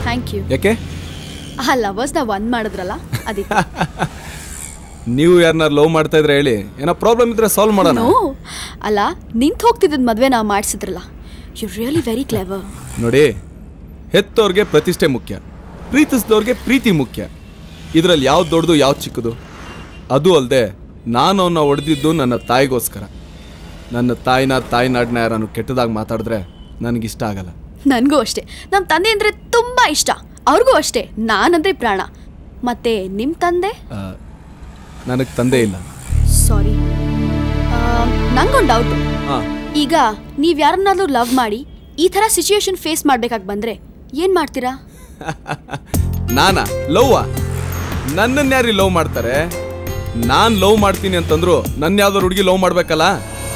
Thank you ಯಾಕೆ ಆ ಲವರ್ಸ್ನ ಒಂದ್ ಮಾಡಿದ್ರಲ್ಲ ಅದಕ್ಕೆ ನೀವು ಯಾರನ್ನ ಲವ್ ಮಾಡ್ತಾ ಇದ್ರೆ ಹೇಳಿ ಏನೋ ಪ್ರಾಬ್ಲಮ್ ಇದ್ರೆ ಸಾಲ್ವ್ ಮಾಡೋಣ ನೋ ಅಲ್ಲ ನಿಂತ್ ಹೋಗ್ತಿದ್ದದ್ ಮದ್ವೆ ನಾ ಮಾಡಿಸಿದ್ರಲ್ಲ ಯು ರಿಯಲಿ ವೆರಿ ಕ್ಲೆವರ್ ನೋಡಿ ಹೆತ್ತವ್ರಿಗೆ ಪ್ರತಿಷ್ಠೆ ಮುಖ್ಯ ಪ್ರೀತಿಸಿದವ್ರಿಗೆ ಪ್ರೀತಿ ಮುಖ್ಯ ಇದರಲ್ಲಿ ಯಾವ್ದು ದೊಡ್ಡದು ಯಾವ್ದು ಚಿಕ್ಕದು ಅದು ಅಲ್ಲದೆ ನಾನು ಅವನ್ನ ಹೊಡೆದಿದ್ದು ನನ್ನ ತಾಯಿಗೋಸ್ಕರ ನನ್ನ ತಾಯಿನ ತಾಯಿನಾಡಿನ ಯಾರನ್ನು ಕೆಟ್ಟದಾಗಿ ಮಾತಾಡಿದ್ರೆ ನನಗಿಷ್ಟ ಆಗಲ್ಲ ನನಗೂ ಅಷ್ಟೇ ನಮ್ಮ ತಂದೆ ಅಂದ್ರೆ ತುಂಬಾ ಇಷ್ಟ ಅವ್ರಿಗೂ ಅಷ್ಟೇ ನಾನಂದ್ರೆ ಪ್ರಾಣ ಮತ್ತೆ ನಿಮ್ ತಂದೆ ನನಗೆ ತಂದೆ ಇಲ್ಲ ಸಾರಿ ನಂಗೊಂದು ಡೌಟ್ ಹಾಂ ಈಗ ನೀವ್ ಯಾರನ್ನಾದ್ರೂ ಲವ್ ಮಾಡಿ ಈ ತರ ಸಿಚುಯೇಷನ್ ಫೇಸ್ ಮಾಡ್ಬೇಕಾಗಿ ಬಂದ್ರೆ ಏನ್ ಮಾಡ್ತೀರಾ ನಾನಾ ಲವ್ವಾ ನನ್ನನ್ನು ಯಾರು ಲವ್ ಮಾಡ್ತಾರೆ ನಾನು ಲವ್ ಮಾಡ್ತೀನಿ ಅಂತಂದ್ರು ನನ್ನ ಯಾವ್ದಾದ್ರು ಹುಡುಗಿ ಲವ್ ಮಾಡ್ಬೇಕಲ್ಲ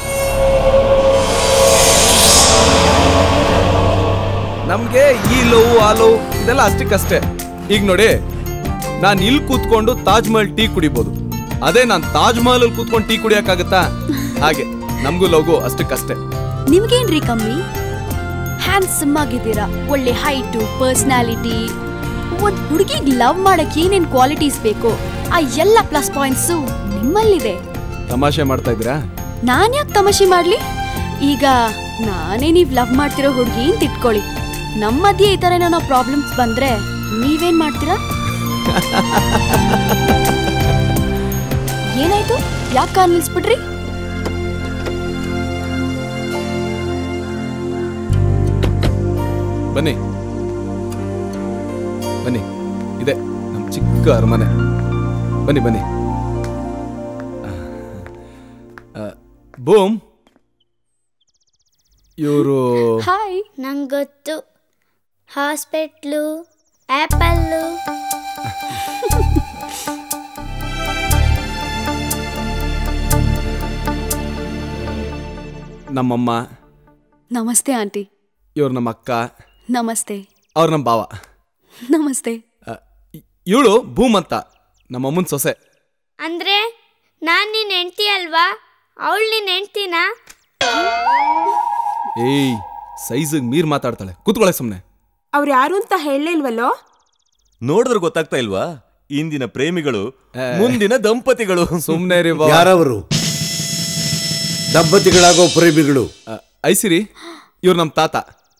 ನಮಗೆ ಈ ಲವ್ ಆ ಲವ್ ಇದೆಲ್ಲ ಅಷ್ಟಕ್ಕಷ್ಟೇ ಈಗ ನೋಡಿ ನಾನು ಇಲ್ಲಿ ಕೂತ್ಕೊಂಡು ತಾಜ್ ಮಹಲ್ ಟೀ ಕುಡಿಬೋದು ಅದೇ ನಾನು ತಾಜ್ ಮಹಲ್ ಅಲ್ಲಿ ಕೂತ್ಕೊಂಡು ಟೀ ಕುಡಿಯಕ್ಕಾಗತ್ತಾ ಹಾಗೆ ನಮಗೂ ಲವ್ಗೂ ಅಷ್ಟಕ್ಕಷ್ಟೇ ನಿಮ್ಗೇನ್ರಿ ಕಮ್ಮಿ ಹ್ಯಾಂಡ್ಸಮ್ ಆಗಿದ್ದೀರಾ ಒಳ್ಳೆ ಹೈಟು ಪರ್ಸನಾಲಿಟಿ ಒಂದ್ ಹುಡುಗಿಗ್ ಲವ್ ಮಾಡಕ್ ಏನೇನ್ ಕ್ವಾಲಿಟೀಸ್ ಬೇಕು ಆ ಎಲ್ಲ ಪ್ಲಸ್ ಪಾಯಿಂಟ್ಸು ನಿಮ್ಮಲ್ಲಿದೆ ತಮಾಷೆ ಮಾಡ್ತಾ ಇದ್ದೀರಾ ನಾನ್ ಯಾಕೆ ತಮಾಷೆ ಮಾಡ್ಲಿ ಈಗ ನಾನೇ ನೀವ್ ಲವ್ ಮಾಡ್ತಿರೋ ಹುಡುಗಿ ಅಂತ ಇಟ್ಕೊಳ್ಳಿ ನಮ್ಮ ಮಧ್ಯೆ ಈ ತರ ಏನೋ ಪ್ರಾಬ್ಲಮ್ಸ್ ಬಂದ್ರೆ ನೀವೇನ್ ಮಾಡ್ತೀರಾ ಏನಾಯ್ತು ಯಾಕೆ ಕಾರ್ ನಿಲ್ಸ್ಬಿಟ್ರಿ ಬನ್ನಿ ಬನ್ನಿ ಇದೆ ನಮ್ಮ ಚಿಕ್ಕ ಅರಮನೆ ಬನ್ನಿ ಬನ್ನಿ ಆ, ಬೂಮ್ ಇವರು ಹಾಯ್ ನಂಗೆ ಗೊತ್ತು ಹಾಸ್ಪಿಟ್ಲು ಆ್ಯಪಲ್ಲು ನಮ್ಮಮ್ಮ ನಮಸ್ತೆ ಆಂಟಿ ಇವ್ರು ನಮ್ಮ ಅಕ್ಕ ನಮಸ್ತೆ ಅವ್ರು ನಮ್ಮ ಭಾವ ನಮಸ್ತೆ ಇವಳು ಭೂಮ್ ಅಂತ ನಮ್ಮ ಅಮ್ಮನ ಸೊಸೆ ಅಂದರೆ ನಾನು ನಿನ್ನ ಹೆಂಡ್ತಿ ಅಲ್ವಾ ಅವಳು ನಿನ್ನ ಹೆಂಡ್ತಿನಾ ಏಯ್ ಸೈಜಿಗೆ ಮೀರ್ ಮಾತಾಡ್ತಾಳೆ ಕೂತ್ಕೊಳ್ಳೆ ಸುಮ್ಮನೆ ಅವ್ರು ಯಾರು ಅಂತ ಹೇಳಲಿಲ್ವಲ್ಲೋ ನೋಡಿದ್ರೆ ಗೊತ್ತಾಗ್ತಾ ಇಲ್ವಾ ಇಂದಿನ ಪ್ರೇಮಿಗಳು ಮುಂದಿನ ದಂಪತಿಗಳು ಸುಮ್ಮನೆ ರೀ ಭಾವ ಯಾರವರು ದಂಪತಿಗಳಾಗೋ ಪ್ರೇಮಿಗಳು ಆ, ಐಸಿರಿ ಇವ್ರು ನಮ್ಮ ತಾತ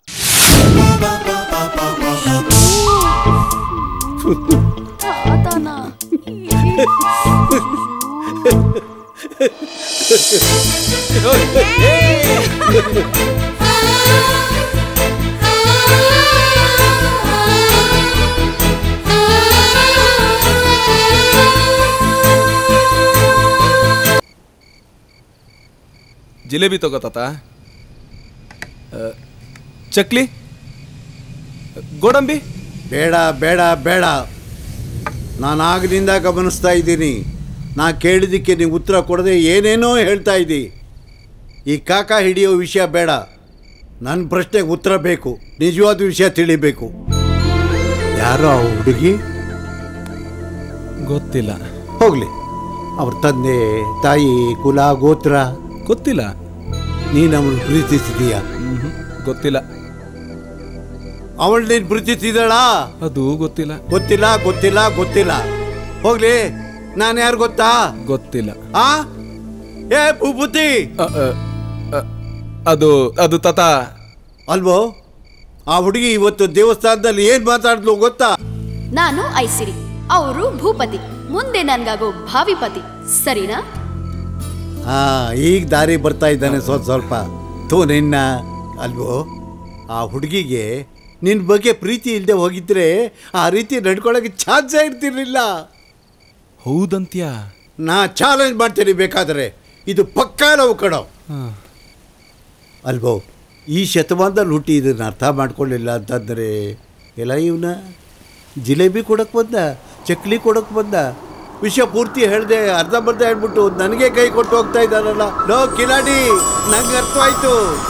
ಜಿಲೇಬಿ ತಗೋ ತಾತ ಆ, ಚಕ್ಲಿ ಗೋಡಂಬಿ ಬೇಡ ಬೇಡ ಬೇಡ ನಾನು ಆಗದಿಂದ ಗಮನಿಸ್ತಾ ಇದ್ದೀನಿ ನಾ ಕೇಳಿದ್ದಕ್ಕೆ ನೀವು ಉತ್ತರ ಕೊಡದೆ ಏನೇನೋ ಹೇಳ್ತಾ ಇದ್ದಿ ಈ ಕಾಕ ಹಿಡಿಯೋ ವಿಷಯ ಬೇಡ ನನ್ನ ಪ್ರಶ್ನೆಗೆ ಉತ್ತರ ಬೇಕು ನಿಜವಾದ ವಿಷಯ ತಿಳಿಬೇಕು ಯಾರೋ ಆ ಹುಡುಗಿ ಗೊತ್ತಿಲ್ಲ ಹೋಗ್ಲಿ ಅವ್ರ ತಂದೆ ತಾಯಿ ಕುಲ ಗೋತ್ರ ಗೊತ್ತಿಲ್ಲ ನೀನು ಅವಳು ಪ್ರೀತಿಸಿದೀಯಾ ಮ್ಹೂ. ಗೊತ್ತಿಲ್ಲ ಅವಳು ನೀನು ಪ್ರೀತಿಸಿದಳಾ ಅದು ಗೊತ್ತಿಲ್ಲ ಗೊತ್ತಿಲ್ಲ ಗೊತ್ತಿಲ್ಲ ಗೊತ್ತಿಲ್ಲ ಹೋಗ್ಲಿ ನಾನು ಯಾರು ಗೊತ್ತಾ ಗೊತ್ತಿಲ್ಲ ಆ ಏ ಭೂಪತಿ ಅ, ಅ, ಅ, ಅದು ಅದು ತಾತ ಅಲ್ವೋ ಆ ಹುಡುಗಿ ಇವತ್ತು ದೇವಸ್ಥಾನದಲ್ಲಿ ಏನ್ ಮಾತಾಡ್ಲು ಗೊತ್ತಾ ನಾನು ಐಸಿರಿ ಅವರು ಭೂಪತಿ ಮುಂದೆ ನನ್ಗಾಗೋ ಭಾವಿಪತಿ ಸರಿನಾ ಹಾ ಈಗ ದಾರಿ ಬರ್ತಾ ಇದ್ದಾನೆ ಸ್ವಲ್ಪ ಸ್ವಲ್ಪ ತೋ ನಿನ್ನ ಅಲ್ವೋ ಆ ಹುಡುಗಿಗೆ ನಿನ್ನ ಬಗ್ಗೆ ಪ್ರೀತಿ ಇಲ್ಲದೆ ಹೋಗಿದ್ರೆ ಆ ರೀತಿ ನಡ್ಕೊಳಕ್ಕೆ ಚಾನ್ಸೇ ಇರ್ತಿರ್ಲಿಲ್ಲ ಹೌದಂತ್ಯ ನಾ ಚಾಲೆಂಜ್ ಮಾಡ್ತೀನಿ ಬೇಕಾದರೆ ಇದು ಪಕ್ಕಾ ನಾವು ಕಣೋ ಅಲ್ವೋ ಈ ಶತಮಾನದಲ್ಲಿ ಹುಟ್ಟಿ ಇದನ್ನು ಅರ್ಥ ಮಾಡ್ಕೊಳ್ಳಿಲ್ಲ ಅಂತಂದರೆ ಎಲ್ಲ ಇವನ ಜಿಲೇಬಿ ಕೊಡಕ್ಕೆ ಬಂದ ಚಕ್ಲಿ ಕೊಡಕ್ಕೆ ಬಂದ ವಿಷಯ ಪೂರ್ತಿ ಹೇಳ್ದೆ ಅರ್ಧ ಬರ್ಧ ಹೇಳ್ಬಿಟ್ಟು ನನಗೆ ಕೈ ಕೊಟ್ಟು ಹೋಗ್ತಾ ಇದ್ದಾನಲ್ಲ ಲೋ ಕಿಲಾಡಿ ನಂಗೆ ಅರ್ಥವಾಯ್ತು